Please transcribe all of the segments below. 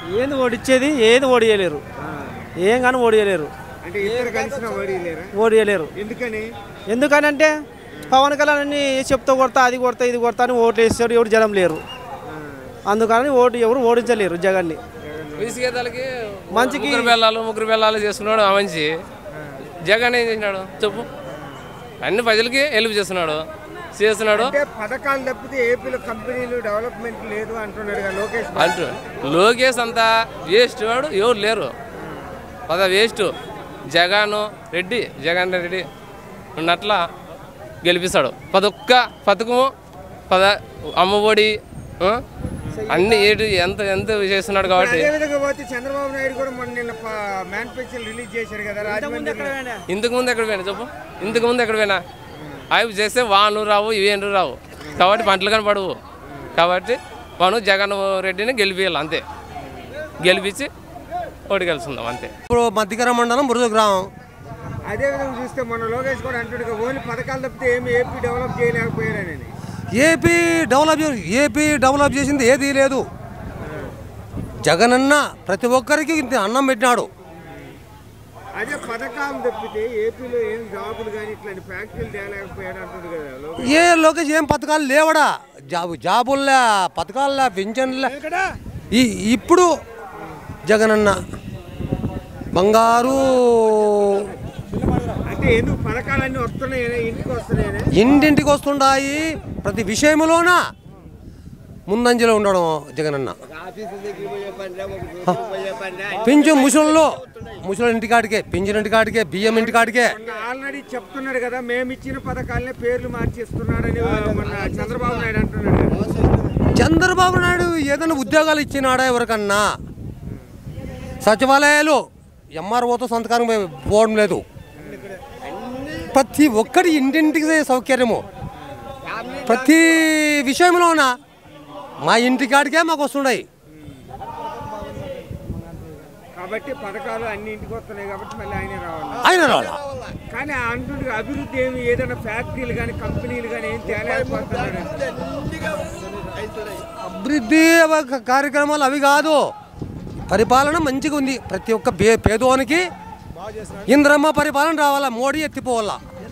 ఏంది ఓడిచ్చేది ఏది ఓడియలేరు ఏం కానీ ఓడియలేరు అంటే ఇద్దరు కలిసిన ఓడిలేరా ఓడియలేరు ఎందుకని ఎందుకనంటే పవన్ కళ్యాణ్ అన్ని చెప్తా కొడతా అది కొడతా ఇది కొడతా అని ఓట్లు వేస్తారు ఎవరు జనం లేరు అందుకని ఓటు ఎవరు ఓడించలేరు జగన్ని విసిగేతలకి మంచికి- ముగ్గురు బెల్లాలు ముగ్గురు బెల్లాలు చేసుకున్నాడు ఆ మంచి జగన్ ఏం చేసినాడు చెప్పు అన్ని ప్రజలకి హెల్ప్ చేస్తున్నాడు చేస్తున్నాడు అంటే పథకాలు తప్పితే ఏపీలో కంపెనీలు డెవలప్మెంట్ లేదు అంటున్నాడు కదా లోకేష్ బాబు. అంటూ లోకేష్ అంతా వేస్ట్ వాడు ఎవరు లేరు పద వేస్ట్ జగన్ రెడ్డి జగన్ రెడ్డి ఉన్నట్ల గెలిపిస్తాడు పదొక్క పథకము పద అమ్మఒడి ఆ? అన్ని ఏడు ఎంత ఎంత చేస్తున్నాడు కాబట్టి అదే విధంగా పోతే చంద్రబాబు నాయుడు కూడా మొన్న నిన్న మ్యానుఫ్యాక్చర్ రిలీజ్ చేశారు కదా రాజమండ్రి ఇంతకు ముందు ఎక్కడ పోయినా చెప్పు ఇంతకు ముందు ఎక్కడ పోయినా అవి చేస్తే వాను రావు ఇవేంటి రావు కాబట్టి పంటలు కనపడవు కాబట్టి మనం జగన్ రెడ్డిని గెలిపించాలి అంతే గెలిపించి ఓటు గెలుచుందాం అంతే ఇప్పుడు మధ్యకర మండలం బురద గ్రామం అదే విధంగా చూస్తే మన లోకేష్ కూడా అంటాడు కదా, ఓన్లీ పథకాలు తప్పితే ఏమి ఏపీ డెవలప్ చేయలేకపోయాడని ఏపీ డెవలప్ చే- ఏపీ డెవలప్ చేసింది ఏదీ లేదు జగనన్న ప్రతి ఒక్కరికి ఇంత అన్నం పెట్టినాడు అదే పథకాలు తప్పితే ఏపీలో ఏం జాబులు కానీ ఇట్లాంటి ఫ్యాక్టరీలు తేలేకపోయాడు అంటాడు కదా లోకేష్ ఏ లోకేష్ ఏం పథకాలు లేవడా జాబు జాబుల్లా పథకాల్లా పింఛన్లా ఈ ఇప్పుడు జగనన్న బంగారు అంటే ఎందుకు పథకాలన్నీ వస్తున్నాయనే ఇంటికి వస్తున్నాయనే ఇంటింటికి వస్తుండాయి ప్రతి విషయంలోన ముందంజలో ఉండడం జగనన్న పింఛన్ ముసలిలో ముసలి ఇంటికాడికే పింఛన్ ఇంటికాడికే బియ్యం ఇంటికాడికే మొన్న ఆల్రెడీ చెప్తున్నాడు కదా మేము ఇచ్చిన పథకాలనే పేర్లు మార్చేస్తున్నాడని మొన్న చంద్రబాబు నాయుడు అంటున్నాడు కదా. చంద్రబాబు నాయుడు ఏదైనా ఉద్యోగాలు ఇచ్చినాడా ఎవరికన్నా సచివాలయాలు ఎంఆర్ఓతో సంతకారం పో- పోవడం లేదు ప్రతి ఒక్కరి ఇంటింటికి సౌకర్యము ప్రతి విషయంలోన మా ఇంటికాడికే మాకు వస్తున్నాయి కాబట్టి పథకాలు అన్ని ఇంటికి వస్తున్నాయి కాబట్టి మళ్ళీ ఆయన రావాలి ఆయన రావాలా కానీ అంటుండే అభివృద్ధి ఏమి ఏదైనా ఫ్యాక్టరీలు కానీ కంపెనీలు కానీ ఏం తేలేకపోతున్నాడు అభివృద్ధి వ- కార్యక్రమాలు అవి కాదు పరిపాలన మంచిగా ఉంది ప్రతి ఒక్క పే పేదోనికి ఇంద్రమ్మ పరిపాలన రావాలా మోడీ ఎత్తిపోవాలా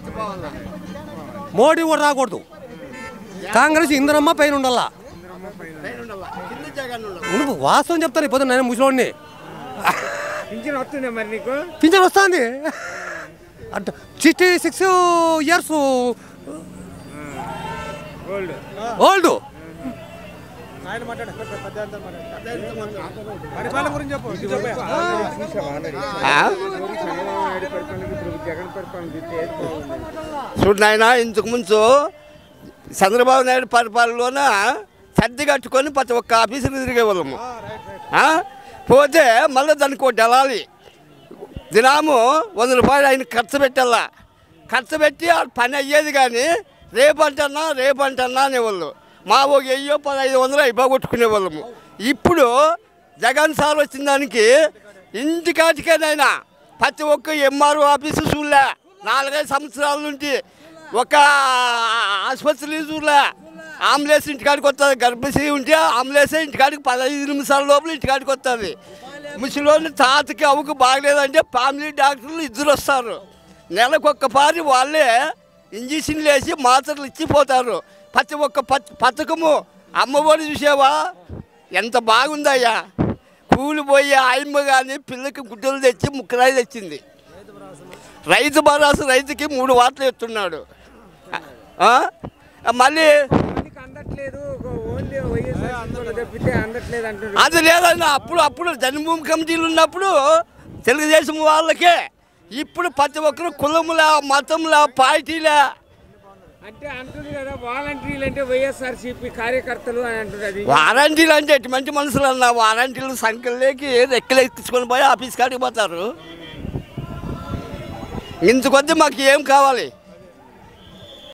మోడీ కూడా రాకూడదు కాంగ్రెస్ ఇంద్రమ్మ పైన ఉండాలా నువ్వు వాస్తవం చెప్తాను ఇప్పుడు నేను ముసలోడిని పింఛన్ వస్తుందా మరి నీకు పింఛన్ వస్తుంది అంటే sixty six years old old Chandrababu Naidu పరిపాలన ఇప్పుడు జగన్ పరిపాలన చూస్తే ఏది బాగుంది చూడు నాయన ఇంతకు ముందు చంద్రబాబు నాయుడు పరిపాలనలోన సర్ది కట్టుకొని ప్రతి ఒక్క ఆఫీసులు తిరిగే వాళ్ళము ఆ? పోతే మళ్ళీ దానికి ఒకటి వెళ్ళాలి దినాము వంద రూపాయలు ఆయన ఖర్చు పెట్టాలా ఖర్చు పెట్టి ఆ పని అయ్యేది కానీ రేపంటన్నా రేపంటన్నా అనేవాళ్ళు మా ఒక వెయ్యో పదహైదు వందలు అయిపోగొట్టుకునే వాళ్ళము ఇప్పుడు జగన్ సార్ వచ్చిన దానికి ఇంటికాటికేనైనా ప్రతి ఒక్క ఎంఆర్ఓ ఆఫీసు చూడలే నాలుగైదు సంవత్సరాల నుంచి ఒక ఆసుపత్రి చూడలే ఆంబులెన్స్ ఇంటికాడికి వస్తుంది గర్భశ్రీ ఉంటే ఆంబులెన్స్ ఇంటికాడికి పదహైదు నిమిషాల లోపల ఇంటికాడికి వస్తుంది ముసలిని తాతకి అవుకు బాగలేదంటే ఫ్యామిలీ డాక్టర్లు ఇద్దరు వస్తారు నెలకు ఒక్కపారి వాళ్ళే ఇంజక్షన్లు వేసి మాత్రలు ఇచ్చిపోతారు ప్రతి ఒక్క పత్ పథకము అమ్మఒడి చూసావా ఎంత బాగుందయ్యా కూలి పోయి ఆయమ్మ కానీ పిల్లకి గుడ్డలు తెచ్చి ముక్కరాయి తెచ్చింది రైతు భరోసా రైతుకి మూడు వార్తలు ఎత్తున్నాడు ఆ? మళ్ళీ నీకు అందట్లేదు ఒక ఓన్లీ వైఎస్ఆర్ తప్పితే అందట్లేదు అంటున్నారు అది లేదన్న అప్పుడు అప్పుడు జన్మభూమి కమిటీలు ఉన్నప్పుడు తెలుగుదేశం వాళ్ళకే ఇప్పుడు ప్రతి ఒక్కరు కులములా మతంలా పార్టీలా అంటే అంటుంది కదా వాలంటీర్లు అంటే వైఎస్ఆర్ సిపి కార్యకర్తలు అని అంటున్నది వారంటీలు అంటే ఎట్టి మంచి మనుషులు అన్న వారంటీలు సంఖ్యలోకి రెక్కలు ఎక్కించుకొని పోయి ఆఫీస్ కాడికి పోతారు ఇంతకొద్ది మాకు ఏం కావాలి